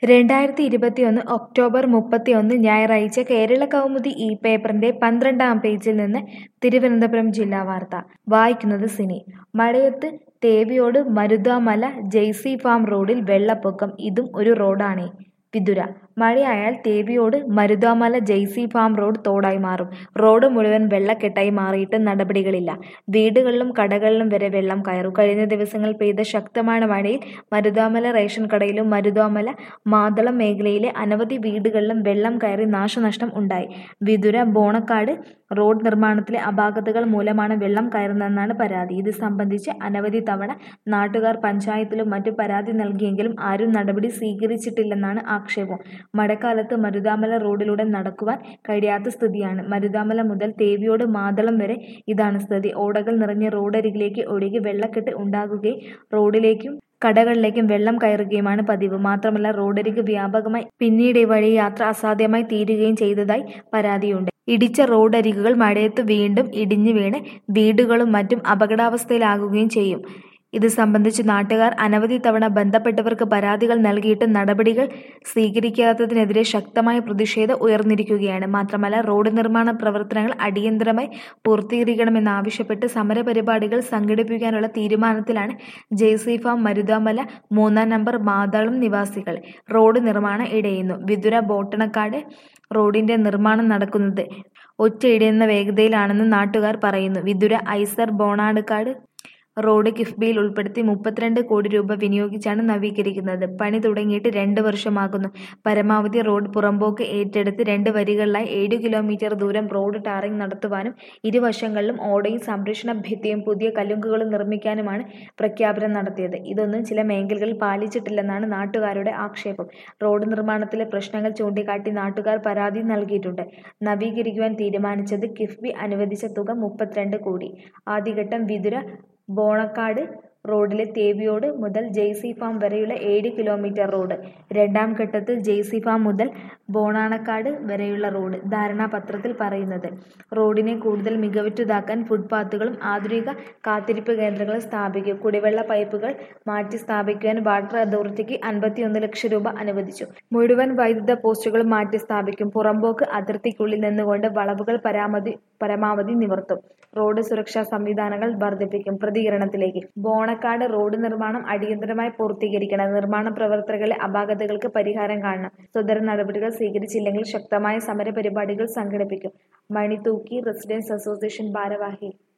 രണ്ടായിരത്തി ഇരുപത്തിയൊന്ന് ഒക്ടോബർ മുപ്പത്തിയൊന്ന് ഞായറാഴ്ച കേരള കൗമുദി ഈ പേപ്പറിന്റെ പന്ത്രണ്ടാം പേജിൽ നിന്ന് തിരുവനന്തപുരം ജില്ലാ വാർത്ത വായിക്കുന്നത് സിനി മഴയത്ത് തേവിയോട് മരുതാമല ജെയ്സി ഫാം റോഡിൽ വെള്ളപ്പൊക്കം ഇതും ഒരു റോഡാണേ വിതുര മഴയായാൽ തേവിയോട് മരുതാമല ജെയ്സി ഫാം റോഡ് തോടായി മാറും റോഡ് മുഴുവൻ വെള്ളക്കെട്ടായി മാറിയിട്ട് നടപടികളില്ല വീടുകളിലും കടകളിലും വരെ വെള്ളം കയറും കഴിഞ്ഞ ദിവസങ്ങളിൽ പെയ്ത ശക്തമായ മഴയിൽ മരുതാമല റേഷൻ കടയിലും മരുതാമല മാതളം മേഖലയിലെ അനവധി വീടുകളിലും വെള്ളം കയറി നാശനഷ്ടം ഉണ്ടായി വിതുര ബോണക്കാട് റോഡ് നിർമ്മാണത്തിലെ അപാകതകൾ മൂലമാണ് വെള്ളം കയറുന്നതെന്നാണ് പരാതി ഇത് സംബന്ധിച്ച് അനവധി തവണ നാട്ടുകാർ പഞ്ചായത്തിലും മറ്റും പരാതി നൽകിയെങ്കിലും ആരും നടപടി സ്വീകരിച്ചിട്ടില്ലെന്നാണ് ആക്ഷേപം മഴക്കാലത്ത് മരുതാമല റോഡിലൂടെ നടക്കുവാൻ കഴിയാത്ത സ്ഥിതിയാണ് മരുതാമല മുതൽ തേവിയോട് മാതളം വരെ ഇതാണ് സ്ഥിതി ഓടകൾ നിറഞ്ഞ് റോഡരികിലേക്ക് ഒഴുകി വെള്ളക്കെട്ട് ഉണ്ടാകുകയും റോഡിലേക്കും കടകളിലേക്കും വെള്ളം കയറുകയുമാണ് പതിവ് മാത്രമല്ല റോഡരിക് വ്യാപകമായി പിന്നീട് ഈ വഴി യാത്ര അസാധ്യമായി തീരുകയും ചെയ്തതായി പരാതിയുണ്ട് ഇടിച്ച റോഡരികുകൾ മഴയത്ത് വീണ്ടും ഇടിഞ്ഞു വീണ് വീടുകളും മറ്റും അപകടാവസ്ഥയിലാകുകയും ചെയ്യും ഇത് സംബന്ധിച്ച് നാട്ടുകാർ അനവധി തവണ ബന്ധപ്പെട്ടവർക്ക് പരാതികൾ നൽകിയിട്ട് നടപടികൾ സ്വീകരിക്കാത്തതിനെതിരെ ശക്തമായ പ്രതിഷേധം ഉയർന്നിരിക്കുകയാണ് മാത്രമല്ല റോഡ് നിർമ്മാണ പ്രവർത്തനങ്ങൾ അടിയന്തരമായി പൂർത്തീകരിക്കണമെന്നാവശ്യപ്പെട്ട് സമരപരിപാടികൾ സംഘടിപ്പിക്കാനുള്ള തീരുമാനത്തിലാണ് ജെയ്സി ഫാം മരുതാമല മൂന്നാം നമ്പർ മാതാളം നിവാസികൾ റോഡ് നിർമ്മാണം ഇടയുന്നു വിതുര ബോട്ടണക്കാട് റോഡിന്റെ നിർമ്മാണം നടക്കുന്നത് ഒറ്റയിടുന്ന വേഗതയിലാണെന്ന് നാട്ടുകാർ പറയുന്നു വിതുര ഐസർ ബോണാടുകാട് റോഡ് കിഫ്ബിയിൽ ഉൾപ്പെടുത്തി മുപ്പത്തിരണ്ട് കോടി രൂപ വിനിയോഗിച്ചാണ് നവീകരിക്കുന്നത് പണി തുടങ്ങിയിട്ട് രണ്ട് വർഷമാകുന്നു പരമാവധി റോഡ് പുറമ്പോക്ക് ഏറ്റെടുത്ത് രണ്ട് വരികളിലായി ഏഴ് കിലോമീറ്റർ ദൂരം റോഡ് ടാറിംഗ് നടത്തുവാനും ഇരുവശങ്ങളിലും ഓടയും സംരക്ഷണ ഭിത്തിയും പുതിയ കലുങ്കുകളും നിർമ്മിക്കാനുമാണ് പ്രഖ്യാപനം നടത്തിയത് ഇതൊന്നും ചില മേഖലകളിൽ പാലിച്ചിട്ടില്ലെന്നാണ് നാട്ടുകാരുടെ ആക്ഷേപം റോഡ് നിർമ്മാണത്തിലെ പ്രശ്നങ്ങൾ ചൂണ്ടിക്കാട്ടി നാട്ടുകാർ പരാതി നൽകിയിട്ടുണ്ട് നവീകരിക്കുവാൻ തീരുമാനിച്ചത് കിഫ്ബി അനുവദിച്ച തുക മുപ്പത്തിരണ്ട് കോടി ആദ്യഘട്ടം വിതുര ബോണക്കാട് റോഡിലെ തേവിയോട് മുതൽ ജെയ്സി ഫാം വരെയുള്ള ഏഴ് കിലോമീറ്റർ റോഡ് രണ്ടാം ഘട്ടത്തിൽ ജെയ്സി ഫാം മുതൽ ബോണാണക്കാട് വരെയുള്ള റോഡ് ധാരണാപത്രത്തിൽ പറയുന്നത് റോഡിനെ കൂടുതൽ മികവുറ്റതാക്കാൻ ഫുട്പാത്തുകളും ആധുനിക കാത്തിരിപ്പ് കേന്ദ്രങ്ങളും സ്ഥാപിക്കും കുടിവെള്ള പൈപ്പുകൾ മാറ്റി സ്ഥാപിക്കുവാൻ വാട്ടർ അതോറിറ്റിക്ക് അൻപത്തിയൊന്ന് ലക്ഷം രൂപ അനുവദിച്ചു മുഴുവൻ വൈദ്യുത പോസ്റ്റുകളും മാറ്റി സ്ഥാപിക്കും പുറമ്പോക്ക് അതിർത്തിക്കുള്ളിൽ നിന്നുകൊണ്ട് വളവുകൾ പരാമതി പരമാവധി നിവർത്തും റോഡ് സുരക്ഷാ സംവിധാനങ്ങൾ വർദ്ധിപ്പിക്കും പ്രതികരണത്തിലേക്ക് ബോണക്കാട് റോഡ് നിർമ്മാണം അടിയന്തരമായി പൂർത്തീകരിക്കണം നിർമ്മാണ പ്രവർത്തനങ്ങളിലെ അപാകതകൾക്ക് പരിഹാരം കാണണം സുതര നടപടികൾ സ്വീകരിച്ചില്ലെങ്കിൽ ശക്തമായ സമര പരിപാടികൾ സംഘടിപ്പിക്കും മണി തൂക്കി റെസിഡൻസ് അസോസിയേഷൻ ഭാരവാഹി